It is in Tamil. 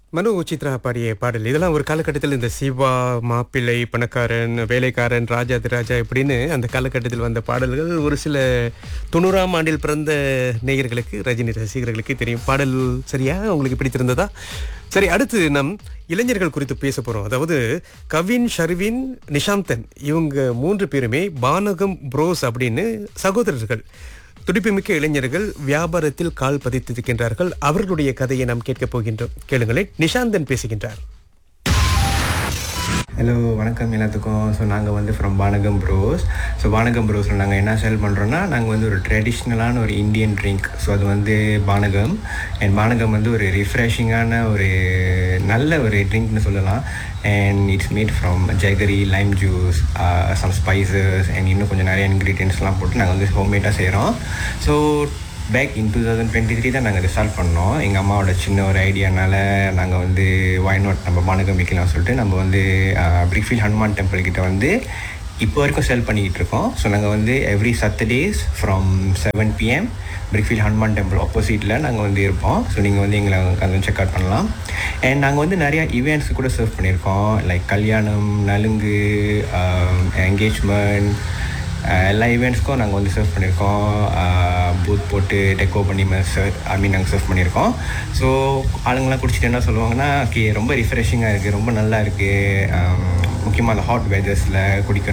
மனு சித்ரா பாடிய பாடல் இதெல்லாம் ஒரு காலகட்டத்தில் இந்த சிவா மாப்பிள்ளை பணக்காரன் வேலைக்காரன் ராஜாதி ராஜா இப்படின்னு அந்த காலகட்டத்தில் வந்த பாடல்கள் ஒரு சில தொண்ணூறாம் ஆண்டில் பிறந்த நேயர்களுக்கு ரஜினி ரசிகர்களுக்கு தெரியும் பாடல் சரியா உங்களுக்கு பிடித்திருந்ததா சரி அடுத்து நம் இளைஞர்கள் குறித்து பேச போறோம் அதாவது கவின் ஷர்வின் நிஷாந்தன் இவங்க மூன்று பேருமே பானகம் புரோஸ் அப்படின்னு சகோதரர்கள் துடிப்புமிக்க இளைஞர்கள் வியாபாரத்தில் கால் பதித்திருக்கின்றார்கள் அவர்களுடைய கதையை நாம் கேட்கப் போகின்றோம் கேளுங்களேன் நிஷாந்தன் பேசுகின்றார் ஹலோ வணக்கம் எல்லாத்துக்கும் ஸோ நாங்கள் வந்து ஃப்ரம் பானகம் ப்ரோஸ் ஸோ பானகம் ப்ரோஸில் நாங்கள் என்ன செல் பண்ணுறோன்னா நாங்கள் வந்து ஒரு ட்ரெடிஷ்னலான ஒரு இந்தியன் ட்ரிங்க் ஸோ அது வந்து பானகம் அண்ட் பானகம் வந்து ஒரு ரிஃப்ரெஷிங்கான ஒரு நல்ல ஒரு ட்ரிங்க்னு சொல்லலாம் and it's made from jaggery lime juice some spices and இன்னும் கொஞ்சம் நிறைய இன்க்ரீடியன்ஸ்லாம் போட்டு நாங்கள் வந்து ஹோம்மேட்டாக செய்கிறோம் so back in two thousand twenty three தான் நாங்கள் ஸ்டார்ட் பண்ணோம் எங்கள் அம்மாவோட சின்ன ஒரு ஐடியானால நாங்கள் வந்து வாய் நாட் நம்ம பானகம் விற்கலாம் சொல்லிட்டு நம்ம வந்து பிரிக்ஃபீல் ஹனுமான் டெம்பிள் கிட்ட வந்து இப்போ வரைக்கும் செல் பண்ணிக்கிட்டு இருக்கோம் ஸோ நாங்கள் வந்து every Saturdays from seven PM Brickfield Hanuman temple ஆப்போசிட்டில் நாங்கள் வந்து இருப்போம் ஸோ நீங்கள் வந்து எங்களை அதை செக் அவுட் பண்ணலாம் அண்ட் நாங்கள் வந்து நிறையா ஈவெண்ட்ஸ் கூட சர்வ் பண்ணியிருக்கோம் லைக் கல்யாணம் நலுங்கு என்கேஜ்மெண்ட் எல்லா ஈவெண்ட்ஸ்க்கும் நாங்கள் வந்து சர்வ் பண்ணியிருக்கோம் பூத் போட்டு டெக்கோ பண்ணி சர்வ் ஐ மீன் நாங்கள் சர்வ் பண்ணியிருக்கோம் ஸோ ஆளுங்கெல்லாம் குடிச்சிட்டு என்ன சொல்லுவாங்கன்னா ஓகே ரொம்ப ரிஃப்ரெஷிங்காக இருக்குது ரொம்ப நல்லா இருக்குது முக்கியமாக அந்த ஹாட் வெதர்ஸில் குடிக்கிற